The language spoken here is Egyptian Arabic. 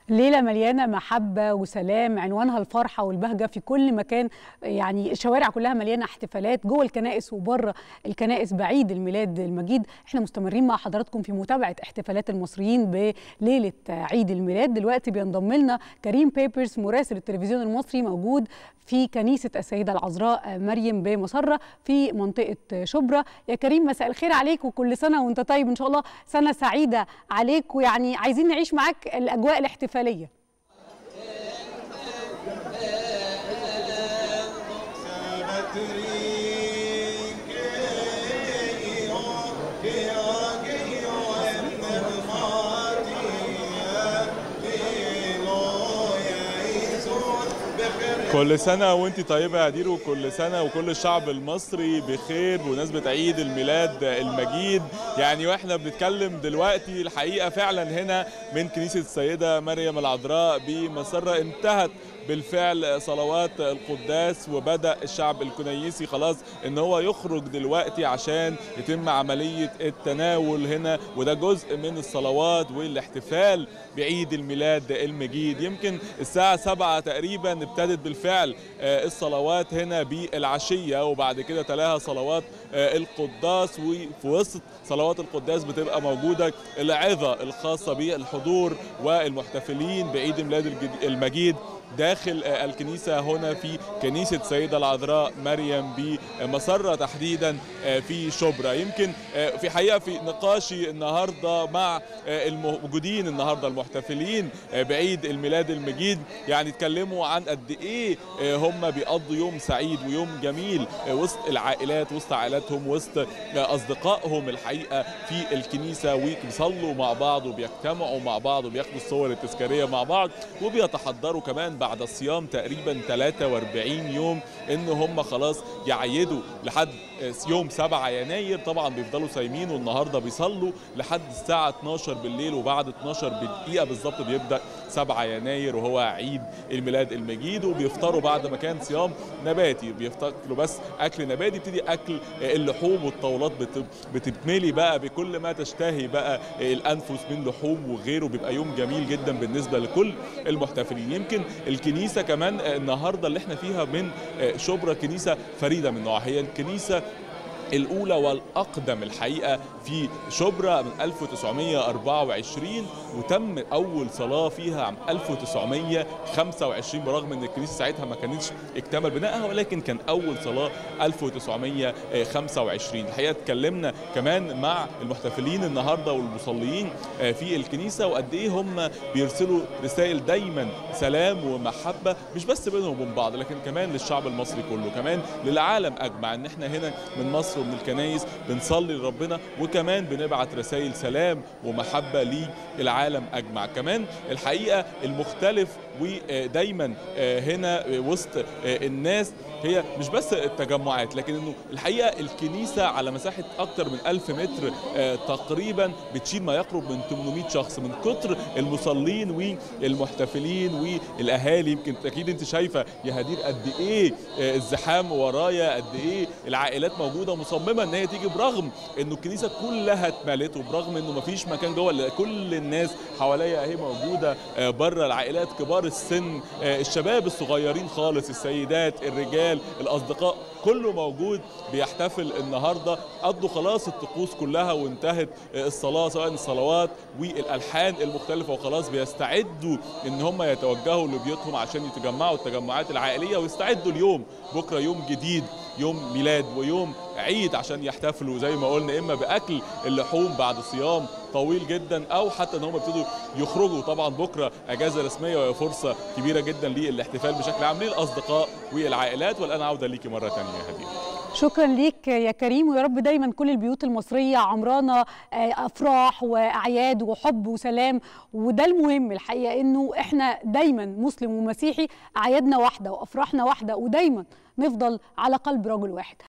ليلة مليانة محبة وسلام عنوانها الفرحة والبهجة في كل مكان يعني الشوارع كلها مليانة احتفالات جوه الكنائس وبره الكنائس بعيد الميلاد المجيد احنا مستمرين مع حضراتكم في متابعة احتفالات المصريين بليلة عيد الميلاد دلوقتي بينضم لنا كريم بيبرز مراسل التلفزيون المصري موجود في كنيسة السيدة العذراء مريم بمسرة في منطقة شبرا يا كريم مساء الخير عليك وكل سنة وانت طيب ان شاء الله سنة سعيدة عليك ويعني عايزين نعيش معاك الأجواء الاحتفالية كل سنة وانت طيبة يا عدير وكل سنة وكل الشعب المصري بخير بمناسبة عيد الميلاد المجيد يعني واحنا بنتكلم دلوقتي الحقيقة فعلا هنا من كنيسة السيدة مريم العذراء بمسرة انتهت بالفعل صلوات القداس وبدا الشعب الكنيسي خلاص ان هو يخرج دلوقتي عشان يتم عمليه التناول هنا وده جزء من الصلوات والاحتفال بعيد الميلاد المجيد يمكن الساعه 7 تقريبا ابتدت بالفعل الصلوات هنا بالعشيه وبعد كده تلاها صلوات القداس وفي وسط صلوات القداس بتبقى موجوده العظه الخاصه بالحضور والمحتفلين بعيد الميلاد المجيد داخل الكنيسة هنا في كنيسة سيدة العذراء مريم بمسرة تحديدا في شبرا يمكن في حقيقة في نقاشي النهاردة مع الموجودين النهاردة المحتفلين بعيد الميلاد المجيد يعني اتكلموا عن قد ايه هم بيقضوا يوم سعيد ويوم جميل وسط العائلات وسط عائلاتهم وسط اصدقائهم الحقيقة في الكنيسة وبيصلوا مع بعض وبيجتمعوا مع بعض وبياخدوا الصور التذكارية مع بعض وبيتحضروا كمان بعد الصيام تقريبا 43 يوم ان هم خلاص يعيدوا لحد يوم 7 يناير طبعا بيفضلوا صايمين والنهارده بيصلوا لحد الساعه 12 بالليل وبعد 12 بدقيقه بالظبط بيبدا 7 يناير وهو عيد الميلاد المجيد وبيفطروا بعد ما كان صيام نباتي بيفتكروا بس اكل نباتي يبتدي اكل اللحوم والطاولات بتتملي بقى بكل ما تشتهي بقى الانفس من لحوم وغيره بيبقى يوم جميل جدا بالنسبه لكل المحتفلين يمكن الكنيسه كمان النهارده اللي احنا فيها من شبرا كنيسه فريده من نوعها هي الكنيسه الأولى والأقدم الحقيقة في شبرا من 1924 وتم أول صلاة فيها عام 1925 برغم أن الكنيسة ساعتها ما كانتش اكتمل بنائها ولكن كان أول صلاة 1925 الحقيقة اتكلمنا كمان مع المحتفلين النهاردة والمصلين في الكنيسة وقد إيه هم بيرسلوا رسائل دايما سلام ومحبة مش بس بينهم وبين بعض لكن كمان للشعب المصري كله كمان للعالم أجمع أن احنا هنا من مصر ومن الكنايس بنصلي لربنا وكمان بنبعت رسائل سلام ومحبه للعالم اجمع كمان الحقيقه المختلف ودايما هنا وسط الناس هي مش بس التجمعات لكن انه الحقيقه الكنيسه على مساحه اكتر من 1000 متر تقريبا بتشيل ما يقرب من 800 شخص من كتر المصلين والمحتفلين والاهالي يمكن اكيد انت شايفه يا هدير قد ايه الزحام ورايا قد ايه العائلات موجوده مصممه ان هي تيجي برغم انه الكنيسه كلها اتملت وبرغم انه مفيش مكان جوه كل الناس حواليا اهي موجوده بره العائلات كبار السن الشباب الصغيرين خالص السيدات الرجال الاصدقاء كله موجود بيحتفل النهارده قضوا خلاص الطقوس كلها وانتهت الصلاه سواء الصلوات والالحان المختلفه وخلاص بيستعدوا ان هم يتوجهوا لبيوتهم عشان يتجمعوا التجمعات العائليه ويستعدوا اليوم بكره يوم جديد يوم ميلاد ويوم عيد عشان يحتفلوا زي ما قلنا اما باكل اللحوم بعد صيام طويل جدا او حتى ان هم يبتدوا يخرجوا طبعا بكره اجازه رسميه وهي فرصه كبيره جدا للاحتفال بشكل عام للاصدقاء والعائلات والان عوده ليكي مره ثانيه يا هديه شكرا ليك يا كريم ويا رب دايما كل البيوت المصريه عمرانه افراح واعياد وحب وسلام وده المهم الحقيقه انه احنا دايما مسلم ومسيحي اعيادنا واحده وافراحنا واحده ودايما نفضل على قلب رجل واحد